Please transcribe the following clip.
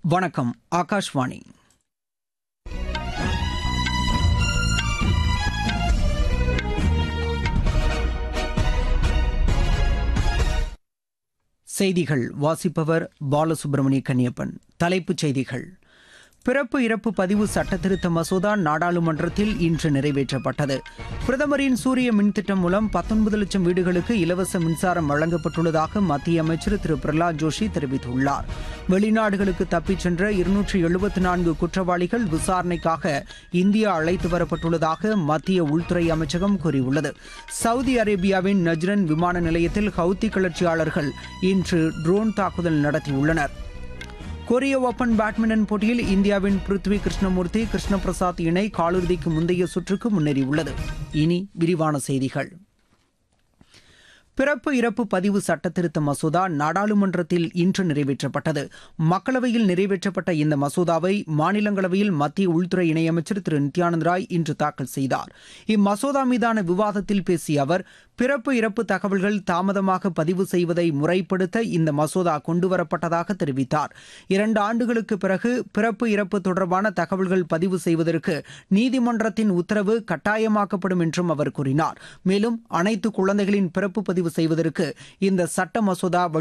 வணக்கம் ஆகாஷ்வாணி செய்திகள் வாசிப்பவர் பாலசுப்ரமணிய கன்னியப்பன் தலைப்புச் செய்திகள் பிறப்பு இறப்பு பதிவு சட்டத்திருத்த மசோதா நாடாளுமன்றத்தில் இன்று நிறைவேற்றப்பட்டது பிரதமரின் சூரிய மின் திட்டம் மூலம் பத்தொன்பது லட்சம் வீடுகளுக்கு இலவச மின்சாரம் வழங்கப்பட்டுள்ளதாக மத்திய அமைச்சர் திரு பிரகலாத் ஜோஷி தெரிவித்துள்ளார் வெளிநாடுகளுக்கு தப்பிச் சென்ற இருநூற்றி எழுபத்தி நான்கு குற்றவாளிகள் விசாரணைக்காக இந்தியா அழைத்து வரப்பட்டுள்ளதாக மத்திய உள்துறை அமைச்சகம் கூறியுள்ளது சவுதி அரேபியாவின் நஜ்ரன் விமான நிலையத்தில் ஹவுத்தி கிளர்ச்சியாளர்கள் இன்று ட்ரோன் தாக்குதல் நடத்தியுள்ளனர் கொரிய ஓபன் பேட்மிண்டன் போட்டியில் இந்தியாவின் பிருத்வி கிருஷ்ணமூர்த்தி கிருஷ்ண பிரசாத் இணை காலிறுதிக்கு முந்தைய சுற்றுக்கு முன்னேறியுள்ளது இனி விரிவான செய்திகள் பிறப்பு இறப்பு பதிவு சட்டத்திருத்த மசோதா நாடாளுமன்றத்தில் இன்று நிறைவேற்றப்பட்டது மக்களவையில் நிறைவேற்றப்பட்ட இந்த மசோதாவை மாநிலங்களவையில் மத்திய உள்துறை இணையமைச்சர் திரு நித்யானந்த் ராய் இன்று தாக்கல் செய்தார் இம்மசோதா மீதான விவாதத்தில் பேசிய அவர் பிறப்பு இறப்பு தகவல்கள் தாமதமாக பதிவு செய்வதை முறைப்படுத்த இந்த மசோதா கொண்டுவரப்பட்டதாக தெரிவித்தார் இரண்டு ஆண்டுகளுக்கு பிறகு பிறப்பு இறப்பு தொடர்பான தகவல்கள் பதிவு செய்வதற்கு நீதிமன்றத்தின் உத்தரவு கட்டாயமாக்கப்படும் என்றும் அவர் கூறினார் மேலும் அனைத்து குழந்தைகளின் பிறப்பு பதிவு செய்வதற்கு இந்த சட்ட மசோதா